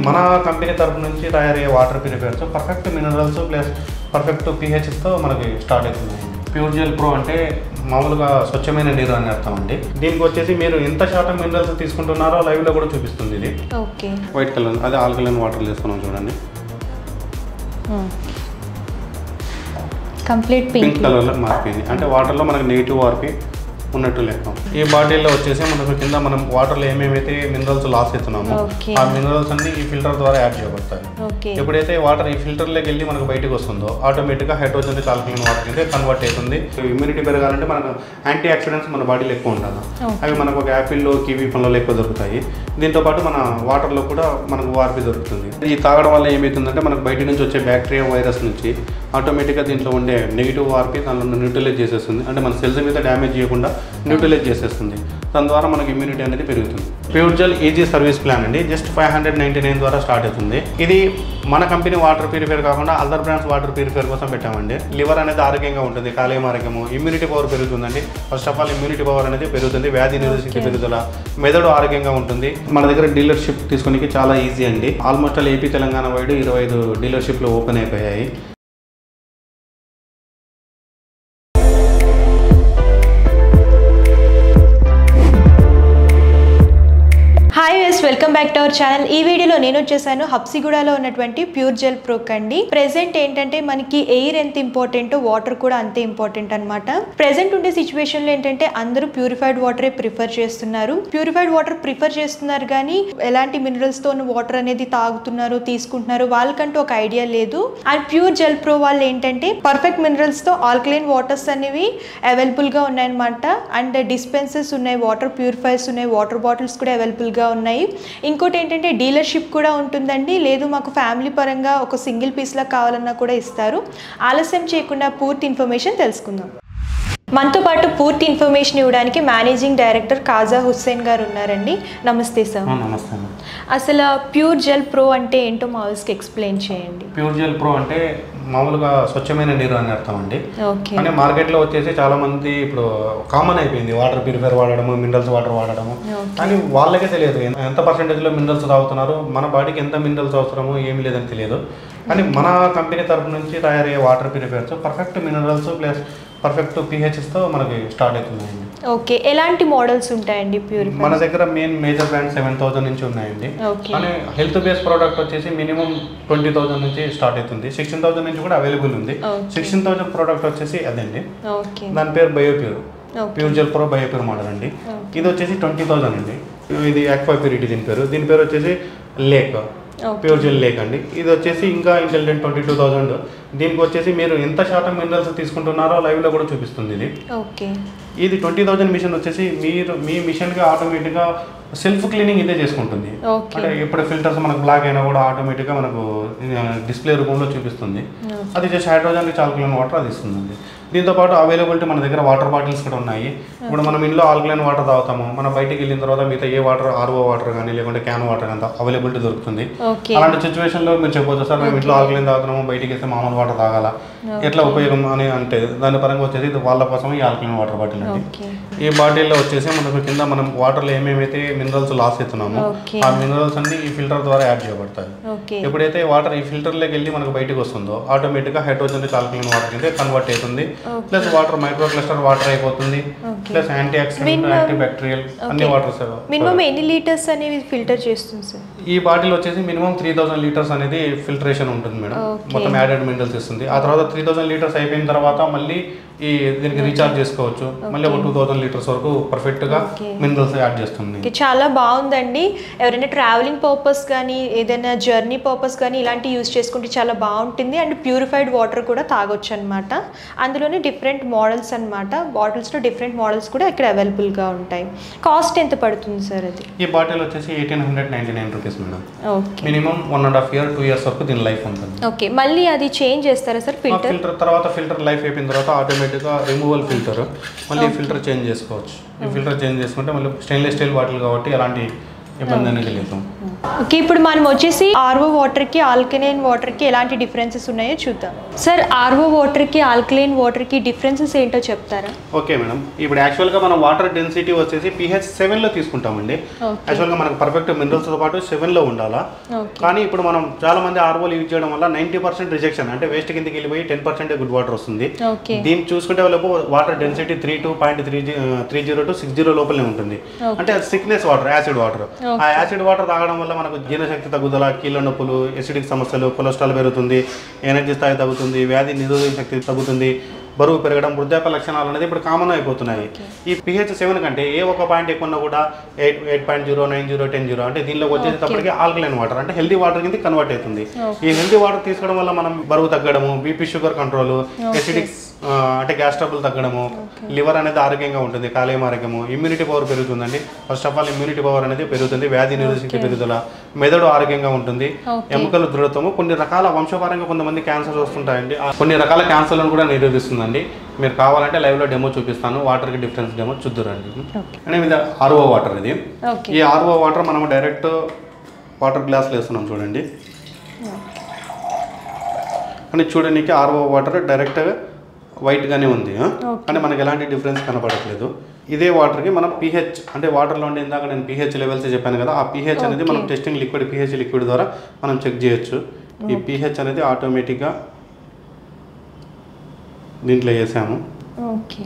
మన కంపెనీ తరపు నుంచి తయారయ్యే water purifiers perfect minerals plus perfect పిహెచ్తో మనకి స్టార్ట్ అవుతున్నాయి ప్యూర్ జెల్ ప్రో అంటే మామూలుగా స్వచ్ఛమైన నీరు అని అర్థం అండి దీనికి వచ్చేసి మీరు ఎంత శాతం మినరల్స్ తీసుకుంటున్నారో లైవ్లో కూడా చూపిస్తుంది ఇది ఓకే వైట్ కలర్ అదే ఆల్కలైన్ వాటర్ తీసుకున్నాం చూడండి కంప్లీట్ పింక్ పింక్ కలర్లో మారిపోయింది అంటే వాటర్లో మనకి నెగిటివ్ ఆర్పి ఉన్నట్టు లెక్క ఈ బాటిల్లో వచ్చేసి మనకు కింద మనం వాటర్లో ఏమేమైతే మినరల్స్ లాస్ అవుతున్నామో Okay. ఆ మినరల్స్ అన్ని ఈ ఫిల్టర్ ద్వారా యాడ్ చేయబడతాయి ఓకే ఎప్పుడైతే వాటర్ ఈ ఫిల్టర్లోకి వెళ్ళి మనకు బయటకు వస్తుందో ఆటోమేటిక్గా హైడ్రోజన్ ఆల్కలైన్ వాటర్ కింద కన్వర్ట్ అవుతుంది ఇమ్యూనిటీ పెరగాలంటే మనకు యాంటీ ఆక్సిడెంట్స్ మన బాడీలో ఎక్కువ ఉండాలి Okay. అవి మనకు ఒక యాపిల్లో కివీ పండ్లలో ఎక్కువ దొరుకుతాయి దీంతో పాటు మన వాటర్లో కూడా మనకు వార్పి దొరుకుతుంది ఈ తాగడం వల్ల ఏమవుతుందంటే మనకు బయట నుంచి వచ్చే బ్యాక్టీరియా వైరస్ నుంచి ఆటోమేటిక్గా దీంట్లో ఉండే నెగిటివ్ వార్పి దానిలో న్యూట్రలైజ్ చేసేస్తుంది అంటే మన సెల్స్ మీద డ్యామేజ్ చేయకుండా న్యూట్రలైజ్ చేసేస్తుంది దాని ద్వారా మనకి ఇమ్యూనిటీ అనేది పెరుగుతుంది pure gel easy service plan అండి just five hundred ninety nine ద్వారా స్టార్ట్ అవుతుంది ఇది మన కంపెనీ వాటర్ ప్యూరిఫైర్ కాకుండా అదర్ బ్రాండ్స్ వాటర్ ప్యూరిఫైర్ కోసం పెట్టామండి లివర్ అనేది ఆరోగ్యంగా ఉంటుంది కాలేయం ఆరోగ్యము ఇమ్యూనిటీ పవర్ పెరుగుతుందండి first of all immunity power అనేది పెరుగుతుంది వ్యాధి నిరోధశక్తి Okay. పెరుగుదల మెదడు ఆరోగ్యంగా ఉంటుంది మన దగ్గర డీలర్షిప్ తీసుకోనికి చాలా ఈజీ అండి almost all AP Telangana wide ఇరవై ఐదు డీలర్షిప్లు ఓపెన్ అయిపోయాయి hi yes welcome back to our channel ఈ వీడియోలో నేను వచ్చేసాను హబ్సిగూడలో ఉన్నటువంటి ప్యూర్ జెల్ ప్రోక్ అండి ప్రెసెంట్ ఏంటంటే మనకి ఎయిర్ ఎంత ఇంపార్టెంట్ వాటర్ కూడా అంతే ఇంపార్టెంట్ అనమాట ప్రెసెంట్ ఉండే సిచ్యువేషన్ లో ఏంటంటే అందరూ ప్యూరిఫైడ్ వాటరే ప్రిఫర్ చేస్తున్నారు ప్యూరిఫైడ్ వాటర్ ప్రిఫర్ చేస్తున్నారు కానీ ఎలాంటి మినరల్స్ తో వాటర్ అనేది తాగుతున్నారు తీసుకుంటున్నారు వాళ్ళకంటూ ఒక ఐడియా లేదు అండ్ ప్యూర్ జెల్ ప్రో వాళ్ళు ఏంటంటే పర్ఫెక్ట్ మినరల్స్ తో ఆల్కలైన్ వాటర్స్ అనేవి అవైలబుల్ గా ఉన్నాయన్నమాట అండ్ డిస్పెన్సెస్ ఉన్నాయి వాటర్ ప్యూరిఫైర్స్ ఉన్నాయి వాటర్ బాటిల్స్ కూడా అవైలబుల్ గా ఉన్నాయి ఇంకోటి ఏంటంటే డీలర్షిప్ కూడా ఉంటుందండి లేదు మాకు ఫ్యామిలీ పరంగా ఒక సింగిల్ పీస్ లా కావాలన్నా కూడా ఇస్తారు ఆలస్యం చేయకుండా పూర్తి ఇన్ఫర్మేషన్ తెలుసుకుందాం మనతో పాటు పూర్తి ఇన్ఫర్మేషన్ ఇవ్వడానికి మేనేజింగ్ డైరెక్టర్ కాజా హుస్సేన్ గారు ఉన్నారండి నమస్తే సార్ ఆ, నమస్తే అండి అసలు ప్యూర్ జెల్ ప్రో అంటే ఏంటో మా వాళ్ళకి ఎక్స్ప్లెయిన్ చేయండి ప్యూర్ జెల్ ప్రో అంటే మామూలుగా స్వచ్ఛమైన నీరు అని అర్థం అండి ఓకే అంటే మార్కెట్లో వచ్చేసి చాలా మంది ఇప్పుడు కామన్ అయిపోయింది వాటర్ ప్యూరిఫైర్ వాడడము మినరల్స్ వాటర్ వాడడము Okay. కానీ వాళ్ళకే తెలియదు ఎంత- ఎంత పర్సెంటేజ్లో మినరల్స్ తాగుతున్నారు మన బాడీకి ఎంత మినరల్స్ అవసరమో ఏమి లేదని తెలియదు కానీ మన కంపెనీ తరపు నుంచి తయారయ్యే water purifiers perfect minerals plus perfect పిహెచ్తో మనకి స్టార్ట్ అవుతున్నాయండి ఓకే ఎలాంటి మోడల్స్ ఉంటాయండి మన ప్యూరిఫై దగ్గర main major brand seven thousand నుంచి ఉన్నాయండి ఓకే కానీ హెల్త్ బేస్ ప్రోడక్ట్ వచ్చేసి మినిమం ట్వంటీ థౌసండ్ నుంచి స్టార్ట్ అవుతుంది సిక్స్టీన్ థౌసండ్ నుంచి కూడా అవైలబుల్ ఉంది Okay. సిక్స్టీన్ థౌసండ్ ప్రోడక్ట్ వచ్చేసి అదండి ఓకే దాని పేరు Biopure okay pure gel pro Biopure model అండి Okay. ఇది వచ్చేసి ట్వంటీ థౌసండ్ అండి ఇది యాక్వా ప్యూరిటీ దీని పేరు దీని పేరు వచ్చేసి lake okay pure gel lake అండి ఇది వచ్చేసి ఇంకా ఇంటెలిజెంట్ ట్వంటీ టూ థౌసండ్ దీనికి వచ్చేసి మీరు ఎంత శాతం మినరల్స్ తీసుకుంటున్నారో లైవ్లో కూడా చూపిస్తుంది ఇది ఓకే ఇది ట్వంటీ థౌసండ్ మిషన్ వచ్చేసి మీరు మీ మిషన్గా ఆటోమేటిక్గా సెల్ఫ్ క్లీనింగ్ ఇదే చేసుకుంటుంది ఓకే అంటే ఇప్పుడు ఫిల్టర్స్ మనకు బ్లాక్ అయినా కూడా ఆటోమేటిక్గా మనకు డిస్ప్లే రూపంలో చూపిస్తుంది అది జస్ట్ హైడ్రోజన్ ఆల్కలైన్ వాటర్ అది ఇస్తుందండి దీంతో పాటు అవైలబిలిటీ మన దగ్గర వాటర్ బాటిల్స్ కూడా ఉన్నాయి ఇప్పుడు మనం ఇంట్లో ఆల్కలైన్ వాటర్ తాగుతాము మనం బయటికి వెళ్ళిన తర్వాత మిగతా ఏ వాటర్ ఆర్ఓ వాటర్ కానీ లేకుంటే క్యాన్ వాటర్ అంతా అవైలబిలిటీ దొరుకుతుంది ఓకే అలాంటి సిచ్యువేషన్ లో మీరు చెప్పొచ్చు సార్ మేము ఇంట్లో ఆల్కలైన్ తాగుతున్నాము బయటికి వెళ్తే మామూలు వాటర్ తాగాల ఎట్లా ఉపయోగం అని అంటే దాని పరంగా వచ్చేసి ఇది వాళ్ళ కోసం ఈ ఆల్కలైన్ వాటర్ బాటిల్ అండి ఓకే ఈ బాటిల్లో వచ్చేసి మనకు కింద మనం వాటర్లో ఏమేమైతే మినరల్స్ లాస్ అవుతున్నామో ఓకే ఆ మినరల్స్ అన్ని ఈ ఫిల్టర్ ద్వారా యాడ్ చేయబడతాయి ఓకే ఎప్పుడైతే వాటర్ ఈ ఫిల్టర్లోకి వెళ్ళి మనకు బయటకు వస్తుందో ఆటోమేటిక్గా హైడ్రోజన్ ఆల్కలైన్ వాటర్ కింద కన్వర్ట్ అవుతుంది Okay. Plus water micro cluster water అయిపోతుంది okay plus antioxidant Minimum- antibacterial అన్ని Okay. వాటర్స్ మినిమం ఎన్ని లీటర్స్ అనేవి ఫిల్టర్ చేస్తుంది సార్ ఈ బాటిల్ వచ్చేసి మినిమం త్రీ థౌసండ్ లీటర్స్ అనేది ఫిల్టరేషన్ ఉంటుంది మేడం Okay. మొత్తం యాడెడ్ మినరల్స్ ఇస్తుంది ఆ తర్వాత త్రీ థౌసండ్ లీటర్స్ అయిపోయిన తర్వాత మళ్ళీ ఈ దీనికి రీఛార్జ్ చేసుకోవచ్చు మళ్ళీ ఒక టూ థౌసండ్ లీటర్స్ వరకు పర్ఫెక్ట్ గా Okay. మినరల్స్ యాడ్ చేస్తుంది ఓకే చాలా బాగుందండి ఎవరైనా ట్రావెలింగ్ పర్పస్ కానీ ఏదైనా జర్నీ పర్పస్ కానీ ఇలాంటి యూస్ చేసుకుంటే చాలా బాగుంటుంది అండ్ ప్యూరిఫైడ్ వాటర్ కూడా తాగొచ్చు అనమాట అందులోనే డిఫరెంట్ మోడల్స్ అనమాట బాటిల్స్లో డిఫరెంట్ మోడల్స్ కూడా ఇక్కడ అవైలబుల్గా ఉంటాయి కాస్ట్ ఎంత పడుతుంది సార్ అది ఈ బాటిల్ వచ్చేసి eighteen hundred ninety nine rupees madam okay minimum one and half year two years వరకు దీని లైఫ్ ఉంటుంది ఓకే మళ్ళీ అది చేంజ్ చేస్తారా సార్ ఫిల్టర్ ఫిల్టర్ తర్వాత ఫిల్టర్ లైఫ్ అయిపోయిన తర్వాత ఆటోమేటిక్గా రిమూవల్ ఫిల్టర్ మళ్ళీ ఫిల్టర్ చేంజ్ చేసుకోవచ్చు ఈ ఫిల్టర్ చేంజ్ చేసుకుంటే మళ్ళీ స్టెయిన్లెస్ స్టీల్ బాటిల్ కాబట్టి ఎలాంటి ఇబ్బంది అనేది లేదు ఓకే ఇప్పుడు మనం వచ్చేసి ఆర్ఓ వాటర్కి ఆల్కలైన్ వాటర్కి ఎలాంటి డిఫరెన్సెస్ ఉన్నాయో చూద్దాం సార్ ఆర్ఓ వాటర్కి ఆల్కలైన్ వాటర్కి డిఫరెన్సెస్ ఏంటో చెప్తారా ఓకే మేడం ఇప్పుడు యాక్చువల్గా మనం వాటర్ డెన్సిటీ వచ్చేసి పిహెచ్ సెవెన్లో తీసుకుంటామండి ఓకే యాక్చువల్గా మనకు పర్ఫెక్ట్ మినరల్స్తో పాటు సెవెన్లో ఉండాలా ఓకే కానీ ఇప్పుడు మనం చాలా మంది ఆర్వోలు యూజ్ చేయడం వల్ల నైంటీ పర్సెంట్ రిజెక్షన్ అంటే వేస్ట్ కిందకి వెళ్ళిపోయి టెన్ పర్సెంట్ గుడ్ వాటర్ వస్తుంది ఓకే దీన్ని చూసుకుంటే వాళ్ళకు water density three two point three three zero to six zero లోపలనే ఉంటుంది Okay. అంటే సిక్నెస్ వాటర్ యాసిడ్ వాటర్ ఆ Okay. యాసిడ్ వాటర్ తాగడం వల్ల మనకు జీర్ణశక్తి తగ్గుదల కీళ్ళ నొప్పులు ఎసిడిక్ సమస్యలు కొలెస్ట్రాల్ పెరుగుతుంది ఎనర్జీ స్థాయి తగ్గుతుంది వ్యాధి నిరోధక శక్తి తగ్గుతుంది బరువు పెరగడం వృద్ధాప్య లక్షణాలు అనేది ఇప్పుడు కామన్ అయిపోతున్నాయి ఈ పిహెచ్ సెవెన్ కంటే ఏ ఒక పాయింట్ ఎక్కువ ఉన్నా కూడా eight eight point zero nine zero ten zero అంటే దీనిలోకి వచ్చేటప్పటికి ఆల్కలైన్ వాటర్ అంటే హెల్దీ వాటర్ కింద కన్వర్ట్ అవుతుంది Okay. ఈ హెల్దీ వాటర్ తీసుకోవడం వల్ల మనం బరువు తగ్గడము బీపీ షుగర్ కంట్రోల్ ఎసిడిక్స్ అంటే గ్యాస్ ట్రబుల్ తగ్గడము లివర్ అనేది ఆరోగ్యంగా ఉంటుంది కాలేయం ఆరోగ్యము ఇమ్యూనిటీ పవర్ పెరుగుతుందండి first of all immunity power అనేది పెరుగుతుంది వ్యాధి నిరోధక పెరుగుదల మెదడు ఆరోగ్యంగా ఉంటుంది Okay. ఎముకలు దృఢత్వము కొన్ని రకాల వంశపారంగా కొంతమంది క్యాన్సర్స్ వస్తుంటాయండి ఆ కొన్ని రకాల క్యాన్సర్లను కూడా నిరోధిస్తుందండి మీరు కావాలంటే లైవ్లో డెమో చూపిస్తాను వాటర్కి డిఫరెన్స్ డెమో చూద్దురండి ఓకే అంటే ఇది ఆర్ఓ వాటర్ ఇది ఓకే ఈ ఆర్ఓ వాటర్ మనం డైరెక్ట్ వాటర్ గ్లాస్లో వేస్తున్నాం చూడండి అని చూడడానికి ఆర్ఓ వాటర్ డైరెక్ట్ వైట్గానే ఉంది ఆ? Okay. కానీ మనకి ఎలాంటి డిఫరెన్స్ కనపడట్లేదు ఇదే వాటర్కి మనం పీహెచ్ అంటే వాటర్లో ఉండే ఇందాక నేను పీహెచ్ లెవెల్స్ చెప్పాను కదా ఆ పీహెచ్ అనేది మనం Okay. Testing liquid pH liquid ద్వారా మనం చెక్ చేయొచ్చు ఈ పీహెచ్ అనేది ఆటోమేటిక్గా దీంట్లో వేసాము ఓకే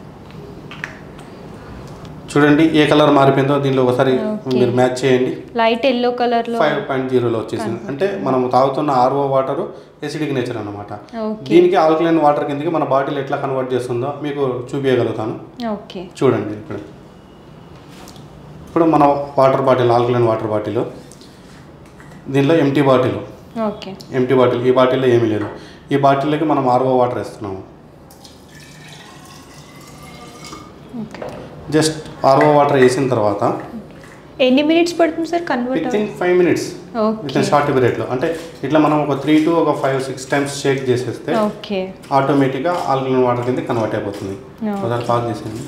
చూడండి ఏ కలర్ మారిపోయిందో దీనిలో ఒకసారి Okay. మీరు మ్యాచ్ చేయండి లైట్ ఎల్లో కలర్లో ఫైవ్ పాయింట్ జీరోలో వచ్చేసింది అంటే మనం తాగుతున్న ఆర్ఓ వాటర్ ఎసిడిక్ నేచర్ అనమాట ఓకే దీనికి ఆల్కలైన్ వాటర్ కిందకి మన బాటిల్ ఎట్లా కన్వర్ట్ చేస్తుందో మీకు చూపించగలుగుతాను ఓకే చూడండి ఇక్కడ ఇప్పుడు మన water bottle alkaline water bottle దీనిలో empty bottle okay empty bottle ఈ బాటిల్లో ఏమీ లేదు ఈ బాటిల్లోకి మనం ఆర్ఓ వాటర్ వేస్తున్నాము ఓకే జస్ట్ ఆర్ఓ వాటర్ వేసిన తర్వాత ఎన్ని మినిట్స్ పడుతుంది sir convert within five minutes with okay in short పీరియడ్లో అంటే ఇట్లా మనం ఒక త్రీ టు ఒక ఫైవ్ సిక్స్ టైమ్స్ షేక్ చేసేస్తే ఓకే ఆటోమేటిక్గా ఆల్కలైన్ వాటర్ కింద కన్వర్ట్ అయిపోతుంది Okay. ఒకసారి పాస్ చేసేయండి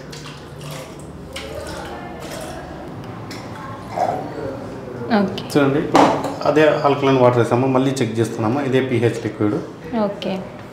ఓకే చూడండి ఇప్పుడు అదే ఆల్కలైన్ వాటర్ వేసాము మళ్ళీ చెక్ చేస్తున్నాము ఇదే pH liquid okay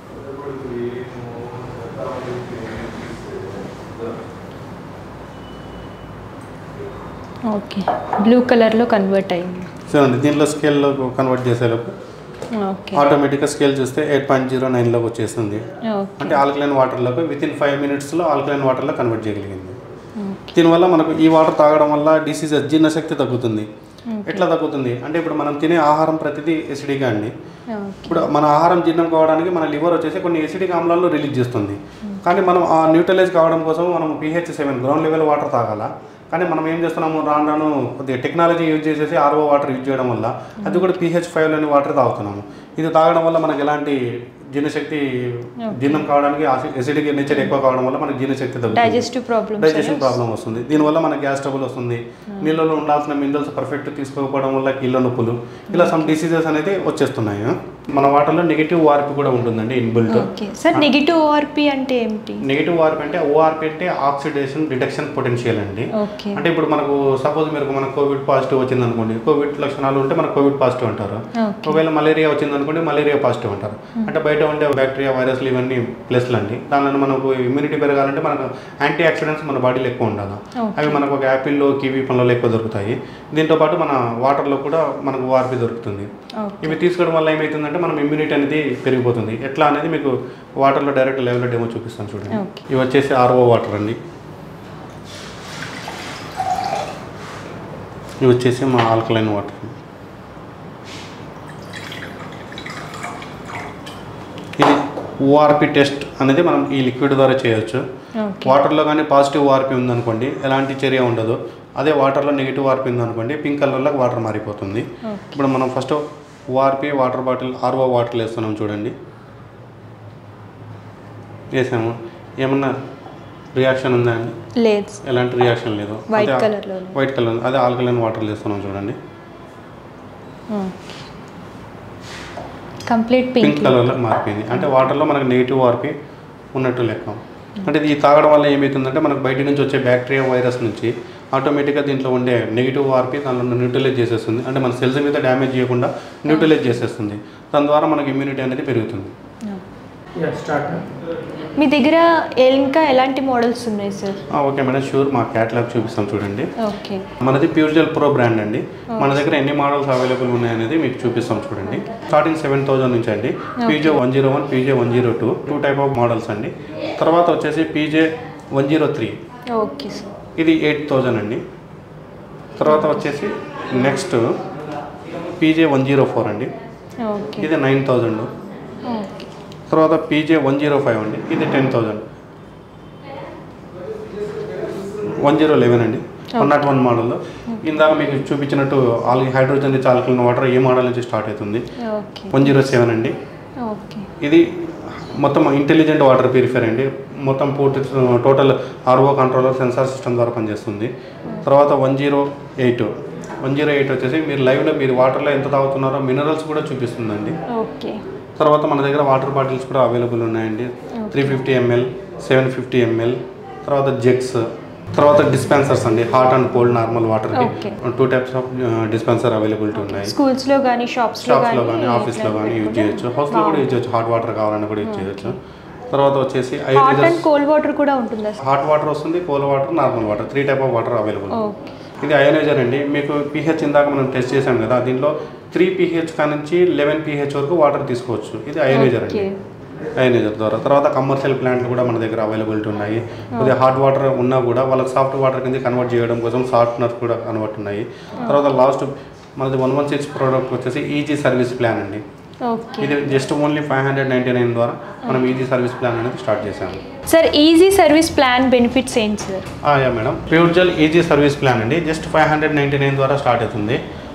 okay blue కలర్లో కన్వర్ట్ అయింది చూడండి దీంట్లో స్కేల్లో కన్వర్ట్ చేసేలోపు ఓకే ఆటోమేటిక్గా స్కేల్ చూస్తే ఎయిట్ పాయింట్ జీరో నైన్లోకి వచ్చేస్తుంది ఓకే అంటే ఆల్కలైన్ వాటర్లోకి విత్ ఇన్ ఫైవ్ మినిట్స్లో ఆల్కలైన్ వాటర్లో కన్వర్ట్ చేయగలిగింది ఓకే దీనివల్ల మనకు ఈ వాటర్ తాగడం వల్ల డిసీజ్ జీర్ణశక్తి తగ్గుతుంది ఎట్లా తగ్గుతుంది అంటే ఇప్పుడు మనం తినే ఆహారం ప్రతిదీ ఎసిడిగా అండి ఓకే ఇప్పుడు మన ఆహారం జీర్ణం కావడానికి మన లివర్ వచ్చేసి కొన్ని ఎసిడిక్ ఆమ్లాలను రిలీజ్ చేస్తుంది కానీ మనం ఆ న్యూట్రలైజ్ కావడం కోసం మనం pH seven ground level water తాగాల కానీ మనం ఏం చేస్తున్నాము రాను రాను కొద్దిగా టెక్నాలజీ యూజ్ చేసేసి ఆర్ఓ వాటర్ యూజ్ చేయడం వల్ల అది కూడా పిహెచ్ ఫైవ్లోని వాటర్ తాగుతున్నాము ఇది తాగడం వల్ల మనకి ఎలాంటి జీర్ణశక్తి జీర్ణం కావడానికి ఎసిడిక్ నేచర్ ఎక్కువ కావడం వల్ల మనకి జీర్ణశక్తి తగ్గుతుంది డైజెస్టివ్ ప్రాబ్లమ్స్ డైజెషన్ ప్రాబ్లం వస్తుంది దీనివల్ల మన గ్యాస్ ట్రబుల్ వస్తుంది నీళ్ళలో ఉండాల్సిన మినరల్స్ పర్ఫెక్ట్ తీసుకోకపోవడం వల్ల కీళ్ళ నొప్పులు ఇలా సమ్ డిసీజెస్ అనేది వచ్చేస్తున్నాయి మన వాటర్లో నెగిటివ్ వార్పి కూడా ఉంటుందండి inbuilt okay sir negative ORP అంటే ఏమిటి నెగిటివ్ వార్పి అంటే ఓఆర్పి అంటే ఆక్సిడేషన్ రిడక్షన్ పొటెన్షియల్ అండి ఓకే అంటే ఇప్పుడు మనకు సపోజ్ మీరు మనకు కోవిడ్ పాజిటివ్ వచ్చింది అనుకోండి కోవిడ్ లక్షణాలు ఉంటే మనకు కోవిడ్ పాజిటివ్ అంటారు ఓకే ఒకవేళ మలేరియా వచ్చింది అనుకోండి మలేరియా పాజిటివ్ అంటారు అంటే బయట ఉండే బ్యాక్టీరియా వైరస్లు ఇవన్నీ ప్లస్లు అండి దానిలో మనకు ఇమ్యూనిటీ పెరగాలంటే మనకు యాంటీ ఆక్సిడెంట్స్ మన బాడీలో ఎక్కువ ఉండాలి Okay. అవి మనకు ఒక యాపిల్లో కివీ పండ్లలో ఎక్కువ దొరుకుతాయి దీంతో పాటు మన వాటర్లో కూడా మనకు వార్పి దొరుకుతుంది ఓకే ఇవి తీసుకోవడం వల్ల ఏమవుతుందంటే మనం ఇమ్యూనిటీ అనేది పెరిగిపోతుంది ఎట్లా అనేది మీకు వాటర్లో డైరెక్ట్ లెవెల్లో డెమో చూపిస్తాను చూడండి Okay. ఇవి వచ్చేసి ఆర్ఓ వాటర్ అండి ఇవి వచ్చేసి మా ఆల్కలైన్ వాటర్ ఇది ఓఆర్పి టెస్ట్ అనేది మనం ఈ లిక్విడ్ ద్వారా చేయొచ్చు ఓకే వాటర్లో కానీ పాజిటివ్ వార్పి ఉందనుకోండి ఎలాంటి చర్య ఉండదు అదే వాటర్లో నెగిటివ్ వార్పి ఉందనుకోండి పింక్ కలర్లో వాటర్ మారిపోతుంది ఓకే ఇప్పుడు మనం first ORP water bottle RO water వేస్తున్నాం చూడండి వేసాము ఏమన్నా రియాక్షన్ ఉందా అండి లేదు ఎలాంటి రియాక్షన్ లేదు వైట్ అదే కలర్లో వైట్ కలర్ అదే ఆల్కలైన్ వాటర్ వేస్తున్నాం చూడండి కంప్లీట్ పింక్ పింక్ కలర్లో మారిపోయింది అంటే వాటర్లో మనకు నెగిటివ్ వార్పి ఉన్నట్టు లెక్క అంటే ఇది తాగడం వల్ల ఏమవుతుందంటే మనకు బయట నుంచి వచ్చే బ్యాక్టీరియా వైరస్ నుంచి ఆటోమేటిక్గా దీంట్లో ఉండే నెగిటివ్ వార్పి దానిలో న్యూట్రలైజ్ చేసేస్తుంది అంటే మన సెల్స్ మీద డ్యామేజ్ చేయకుండా న్యూట్రలైజ్ చేసేస్తుంది దాని ద్వారా మనకి ఇమ్యూనిటీ అనేది పెరుగుతుంది Yeah, start. మీ దగ్గర ఇంకా ఎలాంటి మోడల్స్ ఉన్నాయి సార్ ఆ, ఓకే మేడం షూర్ మా క్యాటలాగ్ చూపిస్తాం చూడండి ఓకే మనది ప్యూర్ జెల్ ప్రో బ్రాండ్ అండి మన దగ్గర ఎన్ని మోడల్స్ అవైలబుల్ ఉన్నాయనేది మీకు చూపిస్తాం చూడండి స్టార్టింగ్ సెవెన్ థౌసండ్ నుంచి అండి PJ one zero one PJ one zero two two type of models అండి తర్వాత వచ్చేసి PJ one zero three okay sir ఇది ఎయిట్ థౌజండ్ అండి తర్వాత వచ్చేసి next PJ one zero four అండి ఓకే ఇది నైన్ థౌజండ్ ఓకే తర్వాత పీజే వన్ జీరో ఫైవ్ అండి ఇది ten thousand one zero eleven అండి వన్ నాట్ వన్ మోడల్ ఇందాక మీకు చూపించినట్టు all hydrogen rich alkaline water ఏ మోడల్ నుంచి స్టార్ట్ అవుతుంది ఓకే వన్ జీరో సెవెన్ అండి ఓకే ఇది మొత్తం ఇంటెలిజెంట్ వాటర్ ప్యూరిఫైర్ అండి మొత్తం పూర్తి total RO controller sensor system ద్వారా పనిచేస్తుంది తర్వాత one zero eight one zero eight వచ్చేసి మీరు లైవ్లో మీరు వాటర్లో ఎంత తాగుతున్నారో మినరల్స్ కూడా చూపిస్తుందండి ఓకే తర్వాత మన దగ్గర వాటర్ బాటిల్స్ కూడా అవైలబుల్ ఉన్నాయండి three fifty ml seven fifty ml తర్వాత జెగ్స్ తర్వాత డిస్పెన్సర్స్ అండి హాట్ అండ్ కోల్డ్ నార్మల్ వాటర్కి Okay. Two types of dispenser availability ఉన్నాయి స్కూల్స్లో కానీ షాప్స్లో షాప్స్లో కానీ ఆఫీస్లో కానీ యూజ్ చేయొచ్చు హౌస్లో కూడా యూజ్ చేయొచ్చు హాట్ వాటర్ కావాలని కూడా యూజ్ చేయొచ్చు తర్వాత వచ్చేసి ఐదు hot and litres cold water కూడా ఉంటుందా సార్ హాట్ వాటర్ వస్తుంది cold water normal water three type of water available okay ఇది అయోనైజర్ అండి మీకు పీహెచ్ ఇందాక మనం టెస్ట్ చేసాం కదా దీంట్లో త్రీ పీహెచ్ కా నుంచి లెవెన్ పీహెచ్ వరకు వాటర్ తీసుకోవచ్చు ఇది అయోనైజర్ అండి Okay. అయోనైజర్ ద్వారా తర్వాత కమర్షియల్ ప్లాంట్లు కూడా మన దగ్గర అవైలబిలిటీ ఉన్నాయి కొద్దిగా హాట్ వాటర్ ఉన్నా కూడా వాళ్ళకి సాఫ్ట్ వాటర్ కింద కన్వర్ట్ చేయడం కోసం సాఫ్ట్నర్ కూడా కన్వర్ట్ ఉన్నాయి తర్వాత లాస్ట్ మనది వన్ వన్ సిక్స్ ప్రోడక్ట్ వచ్చేసి ఈజీ సర్వీస్ ప్లాన్ అండి ఓకే ఇది just only five hundred ninety nine ద్వారా మనం ఈజీ సర్వీస్ ప్లాన్ అనేది స్టార్ట్ చేసాము sir easy service plan benefits ఏంటి sir yeah madam pure gel easy service plan అండి just five hundred ninety nine ద్వారా start అవుతుంది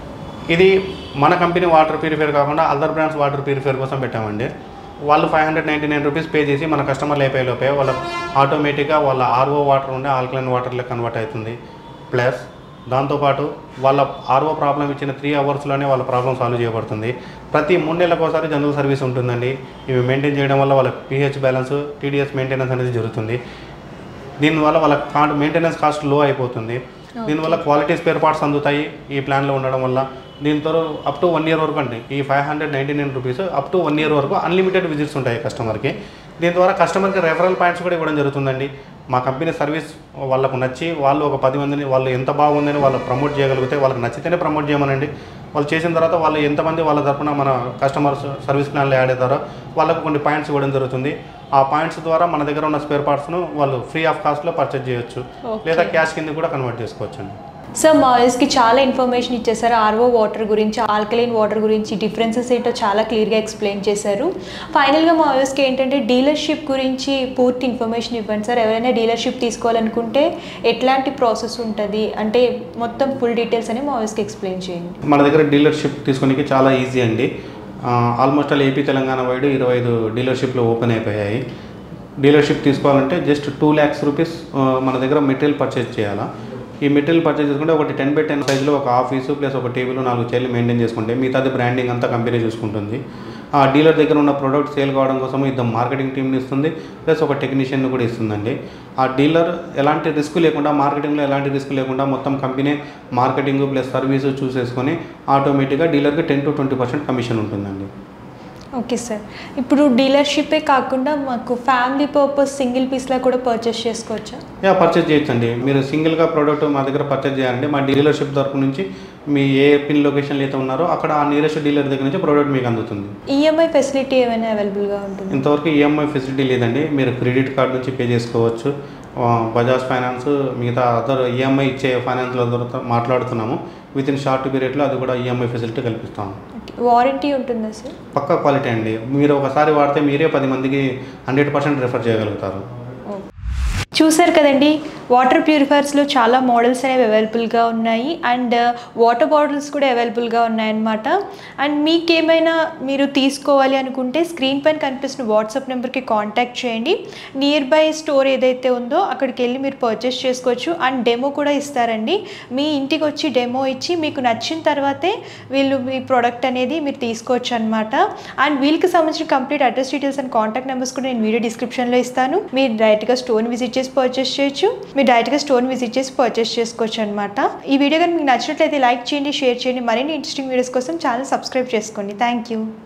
ఇది మన కంపెనీ వాటర్ ప్యూరిఫైర్ కాకుండా అదర్ బ్రాండ్స్ వాటర్ ప్యూరిఫైర్ కోసం పెట్టామండి వాళ్ళు five hundred ninety nine rupees pay చేసి మన కస్టమర్లు అయిపోయే లోపే వాళ్ళ ఆటోమేటిక్గా వాళ్ళ ఆర్ఓ వాటర్ ఉండే ఆల్కలైన్ వాటర్లో కన్వర్ట్ అవుతుంది ప్లస్ దాంతోపాటు వాళ్ళ ఆర్ఓ ప్రాబ్లం ఇచ్చిన త్రీ అవర్స్లోనే వాళ్ళ ప్రాబ్లం సాల్వ్ చేయబడుతుంది ప్రతి మూడు నెలలకు ఒకసారి జనరల్ సర్వీస్ ఉంటుందండి ఇవి మెయింటైన్ చేయడం వల్ల వాళ్ళ పిహెచ్ బ్యాలెన్స్ టీడీఎస్ మెయింటెనెన్స్ అనేది జరుగుతుంది దీనివల్ల వాళ్ళ కాస్ట్ మెయింటెనెన్స్ కాస్ట్ లో అయిపోతుంది దీనివల్ల క్వాలిటీ స్పేర్ పార్ట్స్ అందుతాయి ఈ ప్లాన్లో ఉండడం వల్ల దీంతో అప్ టు వన్ ఇయర్ వరకు అండి ఈ five hundred ninety nine rupees up to one year వరకు అన్లిమిటెడ్ విజిట్స్ ఉంటాయి కస్టమర్కి దీని ద్వారా కస్టమర్కి రెఫరల్ పాయింట్స్ కూడా ఇవ్వడం జరుగుతుందండి మా కంపెనీ సర్వీస్ వాళ్ళకు నచ్చి వాళ్ళు ఒక పది మందిని వాళ్ళు ఎంత బాగుందని వాళ్ళు ప్రమోట్ చేయగలిగితే వాళ్ళకి నచ్చితేనే ప్రమోట్ చేయమనండి వాళ్ళు చేసిన తర్వాత వాళ్ళు ఎంతమంది వాళ్ళ తరపున మన కస్టమర్స్ సర్వీస్ ప్లాన్లో యాడ్ అవుతారో వాళ్ళకు కొన్ని పాయింట్స్ ఇవ్వడం జరుగుతుంది ఆ పాయింట్స్ ద్వారా మన దగ్గర ఉన్న స్పేర్ పార్ట్స్ను వాళ్ళు ఫ్రీ ఆఫ్ కాస్ట్లో పర్చేజ్ చేయొచ్చు Okay. లేదా క్యాష్ కింద కూడా కన్వర్ట్ చేసుకోవచ్చు అండి సార్ మాయిస్కి చాలా ఇన్ఫర్మేషన్ ఇచ్చేసారు ఆర్ఓ వాటర్ గురించి ఆల్కలైన్ వాటర్ గురించి డిఫరెన్సెస్ ఏంటో చాలా క్లియర్గా ఎక్స్ప్లెయిన్ చేశారు ఫైనల్గా మా మాయిస్కి ఏంటంటే డీలర్షిప్ గురించి పూర్తి ఇన్ఫర్మేషన్ ఇవ్వండి సార్ ఎవరైనా డీలర్షిప్ తీసుకోవాలనుకుంటే ఎట్లాంటి ప్రాసెస్ ఉంటుంది అంటే మొత్తం ఫుల్ డీటెయిల్స్ అని మాయిస్కి ఎక్స్ప్లెయిన్ చేయండి మన దగ్గర డీలర్షిప్ తీసుకోనికి చాలా ఈజీ అండి almost all AP Telangana wide ఇరవై ఐదు డీలర్షిప్లు ఓపెన్ అయిపోయాయి డీలర్షిప్ తీసుకోవాలంటే జస్ట్ టూ ల్యాక్స్ రూపీస్ మన దగ్గర మెటీరియల్ పర్చేజ్ చేయాలా ఈ మెటీరియల్ పర్చేజ్ చేసుకుంటే ఒకటి టెన్ బై టెన్ సైజులో ఒక ఆఫీసు ప్లస్ ఒక టేబుల్ నాలుగు చైర్లు మెయింటైన్ చేసుకుంటే మిగతాది బ్రాండింగ్ అంతా కంపెనీ చూసుకుంటుంది ఆ డీలర్ దగ్గర ఉన్న ప్రోడక్ట్ సేల్ కావడం కోసం ఇద్దరు మార్కెటింగ్ టీమ్ని ఇస్తుంది ప్లస్ ఒక టెక్నీషియన్ కూడా ఇస్తుందండి ఆ డీలర్ ఎలాంటి రిస్క్ లేకుండా మార్కెటింగ్లో ఎలాంటి రిస్క్ లేకుండా మొత్తం కంపెనీ మార్కెటింగ్ ప్లస్ సర్వీసు చూసేసుకొని ఆటోమేటిక్గా డీలర్కి ten to twenty percent commission ఉంటుందండి ఓకే సార్ ఇప్పుడు డీలర్షిప్పే కాకుండా మాకు ఫ్యామిలీ పర్పస్ సింగిల్ పీస్లా కూడా పర్చేస్ చేసుకోవచ్చా యా పర్చేజ్ చేయొచ్చండి మీరు సింగిల్గా ప్రోడక్ట్ మా దగ్గర పర్చేజ్ చేయాలంటే మా డీలర్షిప్ తరపు నుంచి మీ ఏ పిన్ లొకేషన్లో అయితే ఉన్నారో అక్కడ ఆ నియరెస్ట్ డీలర్ దగ్గర నుంచి ప్రోడక్ట్ మీకు అందుతుంది ఈఎంఐ ఫెసిలిటీ ఏమైనా అవైలబుల్గా ఉంటుంది ఇంతవరకు ఈఎంఐ ఫెసిలిటీ లేదండి మీరు క్రెడిట్ కార్డ్ నుంచి పే చేసుకోవచ్చు ఆ, బజాజ్ ఫైనాన్స్ మిగతా అదర్ ఈఎంఐ ఇచ్చే ఫైనాన్స్ల ద్వారా మాట్లాడుతున్నాము విత్ ఇన్ షార్ట్ పీరియడ్లో అది కూడా ఈఎంఐ ఫెసిలిటీ కల్పిస్తాము వారంటీ ఉంటుందా సార్ పక్కా క్వాలిటీ అండి మీరు ఒకసారి వాడితే మీరే పది మందికి హండ్రెడ్ పర్సెంట్ రిఫర్ చేయగలుగుతారు చూసారు కదండి వాటర్ ప్యూరిఫైర్స్లో చాలా మోడల్స్ అనేవి అవైలబుల్గా ఉన్నాయి అండ్ వాటర్ బాటిల్స్ కూడా అవైలబుల్గా ఉన్నాయన్నమాట అండ్ మీకేమైనా మీరు తీసుకోవాలి అనుకుంటే స్క్రీన్ పైన కనిపిస్తున్న వాట్సాప్ నెంబర్కి కాంటాక్ట్ చేయండి నియర్ బై స్టోర్ ఏదైతే ఉందో అక్కడికి వెళ్ళి మీరు పర్చేస్ చేసుకోవచ్చు అండ్ డెమో కూడా ఇస్తారండి మీ ఇంటికి వచ్చి డెమో ఇచ్చి మీకు నచ్చిన తర్వాతే వీళ్ళు మీ ప్రోడక్ట్ అనేది మీరు తీసుకోవచ్చు అనమాట అండ్ వీళ్ళకి సంబంధించిన complete address details and contact numbers కూడా నేను వీడియో డిస్క్రిప్షన్లో ఇస్తాను మీరు డైరెక్ట్గా స్టోర్ని విజిట్ చేసి చేసి పర్చేస్ చేయొచ్చు మీరు డైరెక్ట్గా స్టోర్ విజిట్ చేసి పర్చేస్ చేసుకోవచ్చు అనమాట ఈ వీడియో కానీ మీకు నచ్చినట్లయితే లైక్ చేయండి షేర్ చేయండి మరిన్ని ఇంట్రెస్టింగ్ వీడియోస్ కోసం ఛానల్ సబ్స్క్రైబ్ చేసుకోండి థ్యాంక్ యూ